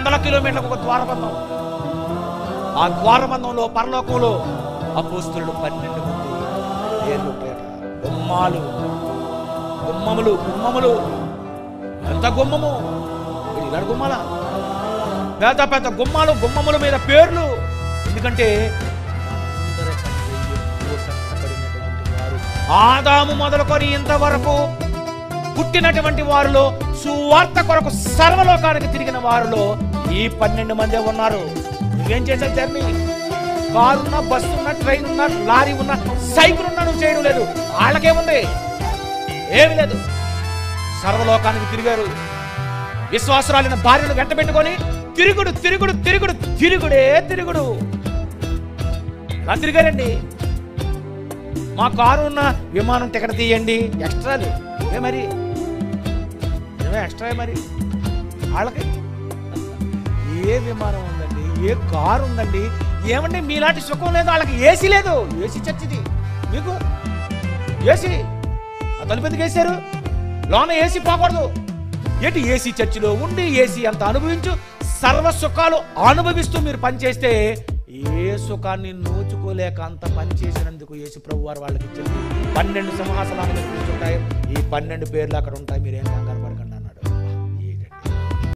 వందల కిలోమీటర్లకు ఒక ద్వారబంధం ఆ ద్వారబంధంలో పరలోకంలో అపోస్తులు పన్నెండు మంది పేర్లు ఉంటాయట గుమ్మాలు గుమ్మములు గుమ్మములు ఎంత గుమ్మము ఇది ఇలాంటి గుమ్మాల పెద్ద పెద్ద గుమ్మాలు గుమ్మముల మీద పేర్లు ఎందుకంటే అందరికంటే ఎక్కువ కష్టపడినటువంటి వారు ఆదాము మొదలుకొని ఇంతవరకు పుట్టినటువంటి వారిలో సువార్త కొరకు సర్వలోకానికి తిరిగిన వారిలో ఈ పన్నెండు మందే ఉన్నారు నువ్వేం చేసావు జర్నీ కారు ఉన్నా బస్సు ఉన్నా ట్రైన్ ఉన్నా లారీ ఉన్నా సైకిల్ ఉన్నా నువ్వు చేయడం లేదు వాళ్ళకేముంది ఏమీ లేదు సర్వలోకానికి తిరిగారు విశ్వాసరాలిన భార్యను వెంట పెట్టుకొని తిరుగుడు తిరుగుడు తిరుగుడు తిరుగుడే తిరుగుడు ఎలా తిరిగారండి మా కారు ఉన్న విమానం టికెట్ తీయండి ఎక్స్ట్రాలు ఏ మరి ఏమే ఎక్స్ట్రా మరి వాళ్ళకి ఏ విమానం ఉందండి ఏ కారు ఉందండి ఏమండి మీలాంటి సుఖం లేదు వాళ్ళకి ఏసీ లేదు ఏసీ చచ్చిది మీకు ఏసీ ఆ తలుపు ఎందుకు వేశారు లోన ఏసీ పోకూడదు ఏంటి ఏసీ చర్చిలో ఉండి ఏసీ అంత అనుభవించు సర్వ సుఖాలు అనుభవిస్తూ మీరు పనిచేస్తే ఏ సుఖాన్ని నోచుకోలేక అంత పని చేసినందుకు యేసు ప్రభు వారు వాళ్ళకి ఇచ్చింది పన్నెండు సింహాసనాలు మీరు కూర్చుంటాయి ఈ పన్నెండు పేర్లు అక్కడ ఉంటాయి మీరేం కంగారు పడకండి.